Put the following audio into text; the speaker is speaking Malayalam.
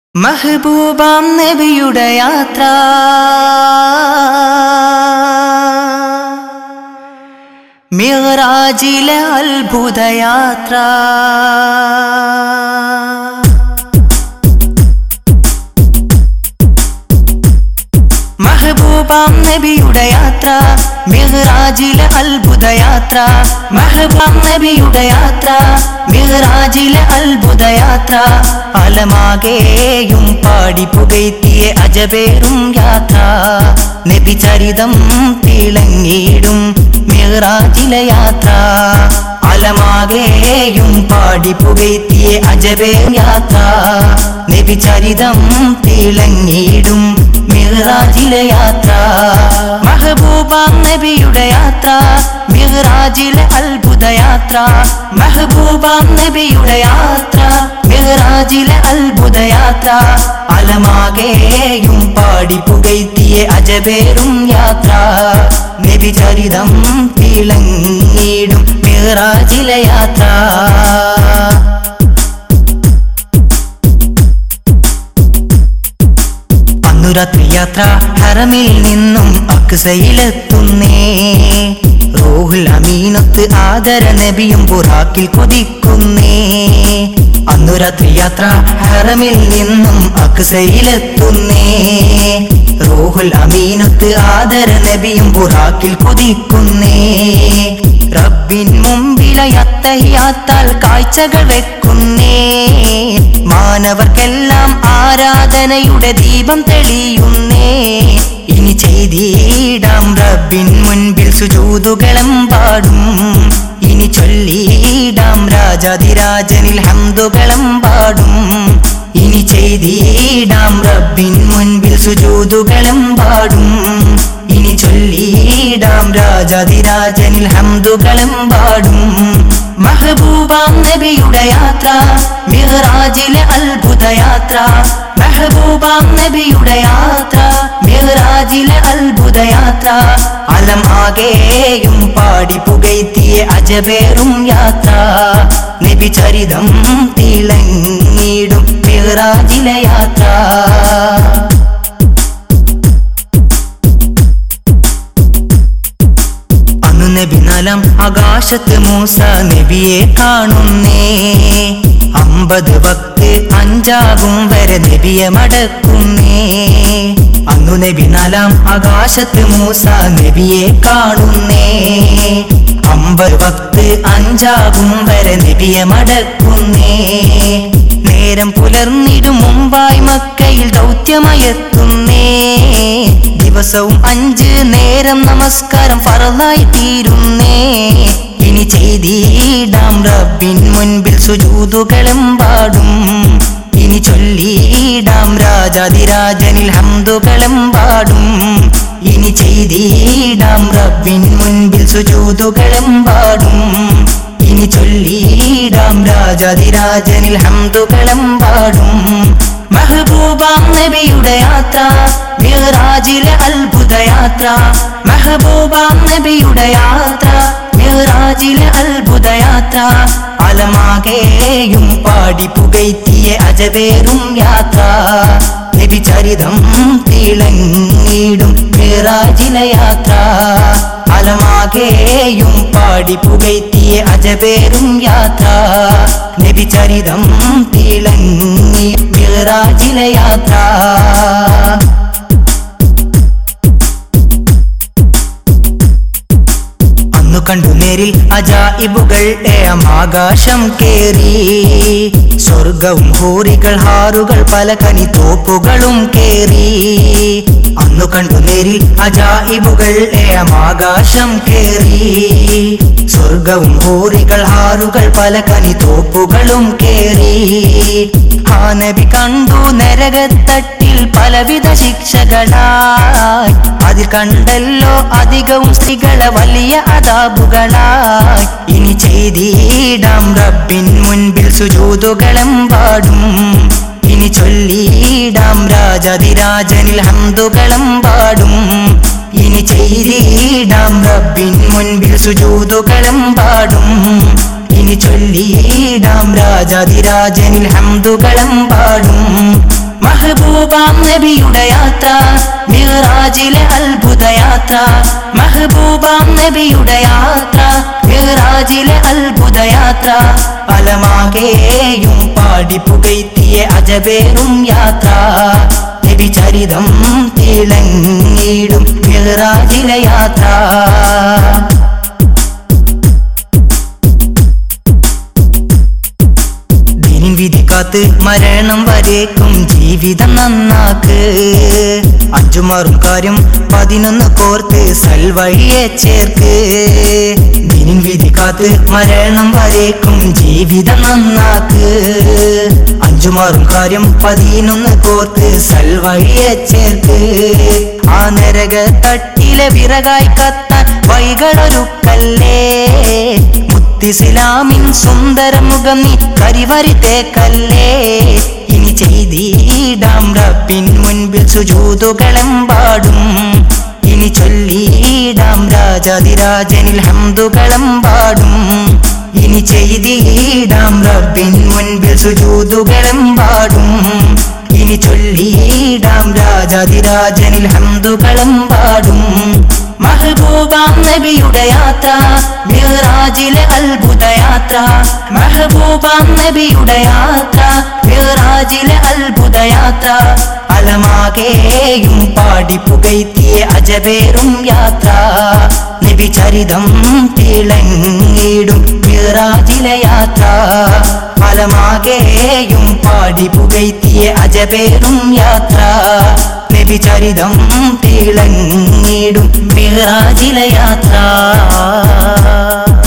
മഹബൂബാം നബിയുടെ യാത്ര മിറാജിലെ അത്ഭുത യാത്ര മഹബൂബാം നബിയുടെ യാത്ര മിഹ്റാജിലെ അത്ഭുത യാത്ര മഹബൂബാം നബിയുടെ യാത്ര മിഹ്റാജിലെ അത്ഭുത യാത്ര അലമാകെയും പാടി പുകയ്ത്തിയ അജബേറും യാത്ര നബി ചരിതം തിളങ്ങിയിടും മിഹ്റാജിലെ യാത്ര അലമാകെയും പാടി പുകയ്ത്തിയ അജബേ യാത്ര നബി ചരിതം തിളങ്ങിയിടും മിഹ്റാജിലെ യാത്ര മഹബൂബാം നബിയുടെ യാത്ര മിഹ്റാജിലെ അത്ഭുത യാത്ര മഹബൂബാം നബിയുടെ യാത്ര മിഹ്റാജിലെ അത്ഭുത യാത്ര അലമാകെയും പാടി പുകയ്ത്തിയ അജബേറും യാത്ര നബി ചരിതം തിളങ്ങിയിടും മിഹ്റാജിലെ യാത്ര അന്നു രാത്രി യാത്ര ഹറമിൽ നിന്നും അക്സയിലെത്തുന്നേ റോഹുൽ അമീനത്ത് ആദര നബിയും ബുറാക്കിൽ കൊതിക്കുന്നേ അന്നു രാത്രി യാത്ര ഹറമിൽ നിന്നും അക്സയിലെത്തുന്നേ റോഹുൽ അമീനത്ത് ആദര നബിയും ബുറാക്കിൽ കൊതിക്കുന്നേ റബ്ബിൻ മുമ്പിലയത്തഹിയാത്താൽ കാഴ്ചകൾ വെക്കുന്നേ മാനവർക്കെല്ലാം ആരാധനയുടെ ദീപം തെളിയുന്നേ ഇനി ചെയ്തിടാം റബ്ബിൻ മുൻപിൽ സുജൂതുകളും പാടും ഇനി ചൊല്ലിടാം രാജാതിരാജനിൽ ഹംദുകളും പാടും ഇനി ചെയ്തിടാം റബ്ബിൻ മുൻപിൽ സുജൂതുകളും പാടും ഇനി ചൊല്ലിടാം രാജാതിരാജനിൽ ഹംദുകളും പാടും മഹബൂബാം നബിയുടെ യാത്ര മിഹ്റാജിലെ അത്ഭുത യാത്ര മെഹബൂബാം നബിയുടെ യാത്ര മിഹ്റാജിലെ അത്ഭുത യാത്ര അലം ആകെയും പാടി പുകയ്ത്തിയ അജബേറും യാത്ര നബി ചരിതം തിളങ്ങിടും മിഹ്റാജിലെ യാത്ര അന്നു നബി നലം ആകാശത്ത് മൂസ നബിയെ കാണുന്നേ അമ്പത് ഭക്ത് അഞ്ചാകും വരെ നബിയെ മടക്കുന്നേ അന്നു നബി നലം ആകാശത്ത് മൂസ നബിയെ കാണുന്നേ അമ്പത് ഭക്ത് അഞ്ചാകും വരെ നബിയെ മടക്കുന്നേ നേരം പുലർന്നിടും മുമ്പായി മക്കയിൽ ദൗത്യമയെത്തുന്നേ ദിവസവും അഞ്ച് നേരം നമസ്കാരം ഫറലായി തീരുന്നേ ഇനി ചെയ്തിടാം റബ്ബിൻ മുൻപിൽ സുജൂതുകളും പാടും ഇനി ചൊല്ലിടാം രാജാതിരാജനിൽ ഹംദുകളും പാടും ഇനി ചെയ്തിടാം റബ്ബിൻ മുൻപിൽ സുജൂതുകളും പാടും ഇനി ചൊല്ലിടാം രാജാതിരാജനിൽ ഹംദുകളും പാടും മഹബൂബാം നബിയുടെ യാത്ര മിഹ്റാജിലെ അത്ഭുത യാത്ര മഹബൂബാം നബിയുടെ യാത്ര മിഹ്റാജിലെ അത്ഭുത യാത്ര അലമാകെയും പാടി പുകയ്ത്തിയ അജബേറും യാത്ര നബി ചരിതം തിളങ്ങിടും മിഹ്റാജിലെ യാത്ര അലമാകെയും പാടി പുകയ്ത്തിയ അജബേറും യാത്ര നബി ചരിതം തിളങ്ങി മിഹ്റാജിലെ യാത്ര അന്നു കണ്ടു നേരിൽ അജായിബുകൾ ഏമാകാശം കേറി സ്വർഗവും ഹൂറികൾ ഹാറുകൾ പല കനി തോപ്പുകളും കേറി അന്നു കണ്ടു നേരിൽ അജായിബുകൾ ഏമാകാശം കേറി സ്വർഗവും ഹൂറികൾ ഹാറുകൾ പല കനി തോപ്പുകളും കേറി ആ നബി കണ്ടു നരകത്തട്ടിൽ പലവിധ ശിക്ഷകളായി അതിൽ കണ്ടല്ലോ അധികവും സ്ത്രീകളെ വലിയ അതാബുകളായി ഇനി ചെയ്തിടാം റബ്ബിൻ മുൻപിൽ സുജൂതുകളും പാടും ഇനി ചൊല്ലിടാം രാജാതിരാജനിൽ ഹംദുകളും പാടും ഇനി ചെയ്തിടാം റബ്ബിൻ മുൻപിൽ സുജൂതുകളും പാടും ഇനി ചൊല്ലിടാം രാജാതിരാജനിൽ ഹംദുകളും പാടും മഹബൂബാം നബിയുടെ യാത്ര മിറാജിലെ അത്ഭുത യാത്ര മഹബൂബാം നബിയുടെ യാത്ര മിറാജിലെ അത്ഭുത യാത്ര അലമാകെയും പാടി പുകയ്ത്തിയ അജബേറും യാത്ര നബി ചരിതം തിളങ്ങിടും മിറാജിലെ യാത്ര ദീനിൻ വിധി കാത്ത് മരണം വരേക്കും ജീവിതം നന്നാക്ക് അഞ്ചുമാറും കാര്യം പതിനൊന്ന് കോർത്ത് സൽവഴിയെ ചേർക്ക് ദീനിൻ വിധി കാത്ത് മരണം വരേക്കും ജീവിതം നന്നാക്ക് അഞ്ചുമാറും കാര്യം പതിനൊന്ന് കോർത്ത് സൽവഴിയെ ചേർക്ക് ആ നരക തട്ടിലെ വിറകായി കത്താൻ വൈകളൊരുക്കല്ലേ മുത്തിസ്ലാമിൻ സുന്ദര മുഖം നീ കരിവരി തേക്കല്ലേ ഇനി ചെയ്തിടാം റബ്ബിൻ മുൻപിൽ സുജൂതുകളെമ്പാടും ഇനി ചൊല്ലിടാം രാജാതിരാജനിൽ ഹംദുകളെമ്പാടും ഇനി ചെയ്തിടാം റബ്ബിൻ മുൻപിൽ സുജൂതുകളെമ്പാടും ഇനി ചൊല്ലിടാം രാജാതിരാജനിൽ ഹംദുകളെമ്പാടും മഹബൂബാം നബിയുടെ യാത്ര മിറാജിലെ അത്ഭുത യാത്ര മഹബൂബാം നബിയുടെ യാത്ര മിറാജിലെ അത്ഭുത യാത്ര അലമാകെയും പാടി പുകയ്ത്തിയ അജബേറും യാത്ര നബി ചരിതം തിളങ്ങിടും മിറാജിലെ യാത്ര ഫലമാകെയും പാടി പുകയ്ത്തിയ അജബേറും യാത്ര നബി ചരിതം തിളങ്ങിടും മിറാജിലെ യാത്ര